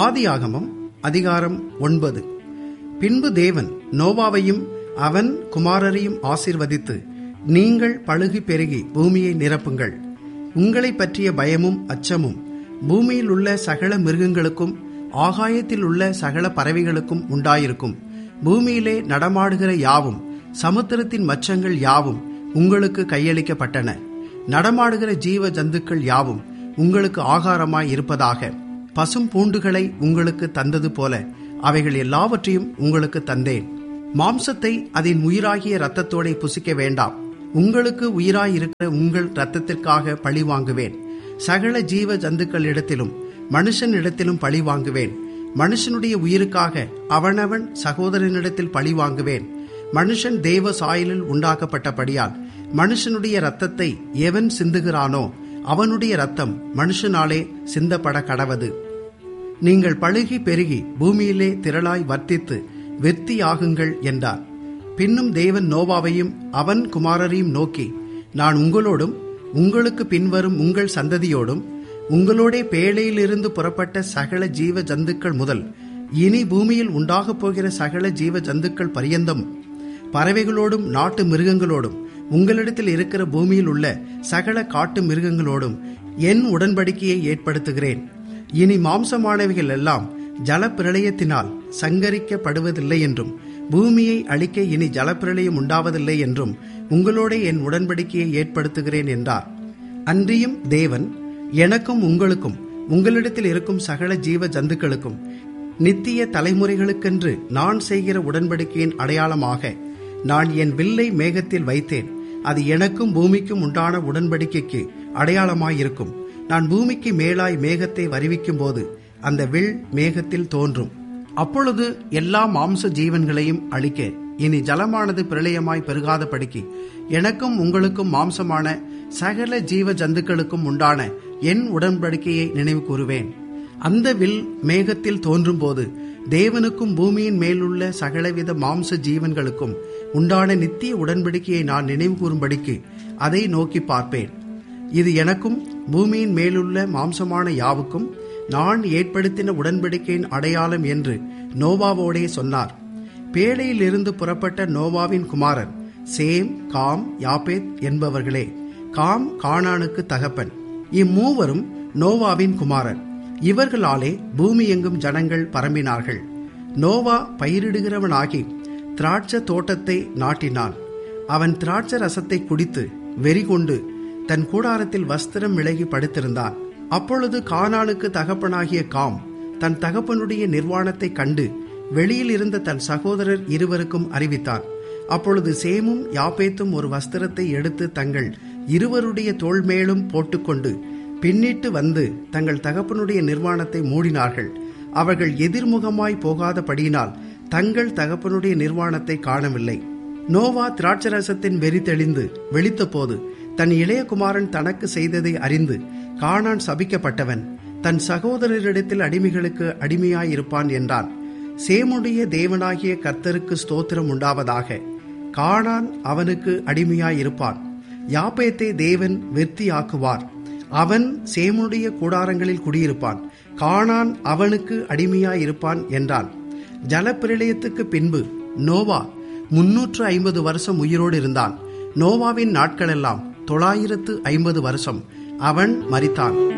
ஆதியாகமம் அதிகாரம் ஒன்பது பின்பு தேவன் நோவாவையும் அவன் குமாரரையும் ஆசீர்வதித்து நீங்கள் பழுகி பெருகி பூமியை நிரப்புங்கள் உங்களை பற்றிய பயமும் அச்சமும் பூமியில் உள்ள சகல மிருகங்களுக்கும் ஆகாயத்தில் உள்ள சகல பறவைகளுக்கும் உண்டாயிருக்கும் பூமியிலே நடமாடுகிற யாவும் சமுத்திரத்தின் மச்சங்கள் யாவும் உங்களுக்கு கையளிக்கப்பட்டன நடமாடுகிற ஜீவ ஜந்துக்கள் யாவும் உங்களுக்கு ஆகாரமாய் இருப்பதாக பசும் பூண்டுகளை உங்களுக்கு தந்தது போல அவைகள் எல்லாவற்றையும் உங்களுக்கு தந்தேன் மாம்சத்தை அதன் உயிராகிய இரத்தத்தோட புசிக்க வேண்டாம் உங்களுக்கு உயிராயிருக்கிற உங்கள் இரத்தத்திற்காக பழி வாங்குவேன் சகல ஜீவ ஜந்துக்களிடத்திலும் மனுஷன் இடத்திலும் பழி வாங்குவேன் மனுஷனுடைய உயிருக்காக அவனவன் சகோதரனிடத்தில் பழி வாங்குவேன் மனுஷன் தேவ சாயலில் உண்டாக்கப்பட்டபடியால் மனுஷனுடைய இரத்தத்தை எவன் சிந்துகிறானோ அவனுடைய இரத்தம் மனுஷனாலே சிந்தப்பட கடவது நீங்கள் பழுகி பெருகி பூமியிலே திரளாய் வர்த்தித்து வெத்தியாகுங்கள் என்றார் பின்னும் தேவன் நோவாவையும் அவன் குமாரரையும் நோக்கி நான் உங்களோடும் உங்களுக்கு பின்வரும் உங்கள் சந்ததியோடும் உங்களோடே பேழையிலிருந்து புறப்பட்ட சகல ஜீவ ஜந்துக்கள் முதல் இனி பூமியில் உண்டாகப் போகிற சகல ஜீவ ஜந்துக்கள் பரியந்தம் பறவைகளோடும் நாட்டு மிருகங்களோடும் உங்களிடத்தில் இருக்கிற பூமியில் உள்ள சகல காட்டு மிருகங்களோடும் என் உடன்படிக்கையை ஏற்படுத்துகிறேன் இனி மாம்சமானவைகள் எல்லாம் ஜலப்பிரளயத்தினால் சங்கரிக்கப்படுவதில்லை என்றும் பூமியை அழிக்க இனி ஜலப்பிரளயம் உண்டாவதில்லை என்றும் உங்களோட என் உடன்படிக்கையை ஏற்படுத்துகிறேன் என்றார் அன்றியும் தேவன் எனக்கும் உங்களுக்கும் உங்களிடத்தில் இருக்கும் சகல ஜீவ ஜந்துக்களுக்கும் நித்திய தலைமுறைகளுக்கென்று நான் செய்கிற உடன்படிக்கையின் அடையாளமாக நான் என் வில்லை மேகத்தில் வைத்தேன் அது எனக்கும் பூமிக்கும் உண்டான உடன்படிக்கைக்கு அடையாளமாயிருக்கும் நான் பூமிக்கு மேலாய் மேகத்தை வருவிக்கும் போது அந்த வில் மேகத்தில் தோன்றும் அப்பொழுது எல்லா மாம்ச ஜீவன்களையும் அழிக்க இனி ஜலமானது பிரளயமாய் பெருகாதபடிக்கு எனக்கும் உங்களுக்கும் மாம்சமான சகல ஜீவ ஜந்துக்களுக்கும் உண்டான என் உடன்படிக்கையை நினைவு கூறுவேன் அந்த வில் மேகத்தில் தோன்றும் போது தேவனுக்கும் பூமியின் மேலுள்ள சகலவித மாம்ச ஜீவன்களுக்கும் உண்டான நித்திய உடன்படிக்கையை நான் நினைவு கூறும்படிக்கு அதை நோக்கி பார்ப்பேன் இது எனக்கும் பூமியின் மேலுள்ள மாம்சமான யாவுக்கும் நான் ஏற்படுத்தின உடன்படிக்கையின் அடையாளம் என்று நோவாவோடே சொன்னார் பேழையில் இருந்து புறப்பட்ட நோவாவின் குமாரர் சேம் காம் யாபேத் என்பவர்களே காம் கானானுக்கு தகப்பன் இம்மூவரும் நோவாவின் குமாரர் இவர்களாலே பூமி எங்கும் ஜனங்கள் பரம்பினார்கள் நோவா பயிரிடுகிறவனாகி திராட்ச தோட்டத்தை நாட்டினான் அவன் திராட்ச ரசத்தை குடித்து வெறிகொண்டு தன் கூடாரத்தில் வஸ்திரம் விலகி படுத்திருந்தான் அப்பொழுது கானானுக்கு தகப்பனாகிய காம் தன் தகப்பனுடைய நிர்வாணத்தை கண்டு வெளியில் இருந்த தன் சகோதரர் இருவருக்கும் அறிவித்தான் அப்பொழுது சேமும் யாப்பேத்தும் ஒரு வஸ்திரத்தை எடுத்து தங்கள் இருவருடைய தோள் மேலும் போட்டுக்கொண்டு பின்னிட்டு வந்து தங்கள் தகப்பனுடைய நிர்வாணத்தை மூடினார்கள் அவர்கள் எதிர்முகமாய் போகாதபடியினால் தங்கள் தகப்பனுடைய நிர்வாணத்தை காணவில்லை நோவா திராட்சரசத்தின் வெறி தெளிந்து வெளித்தபோது தன் இளையகுமாரன் தனக்கு செய்ததை அறிந்து காணான் சபிக்கப்பட்டவன் தன் சகோதரரிடத்தில் அடிமைகளுக்கு அடிமையாயிருப்பான் என்றான் சேமுடைய தேவனாகிய கர்த்தருக்கு ஸ்தோத்திரம் உண்டாவதாக காணான் அவனுக்கு அடிமையாயிருப்பான் யாப்பேத்தை தேவன் வெற்றியாக்குவார் அவன் சேமுடைய கூடாரங்களில் குடியிருப்பான் காணான் அவனுக்கு அடிமையாயிருப்பான் என்றான் ஜலப்பிரளயத்துக்கு பின்பு நோவா முன்னூற்று ஐம்பது வருஷம் உயிரோடு இருந்தான் நோவாவின் நாட்களெல்லாம் தொள்ளாயிரத்து ஐம்பது வருஷம் அவன் மரித்தான்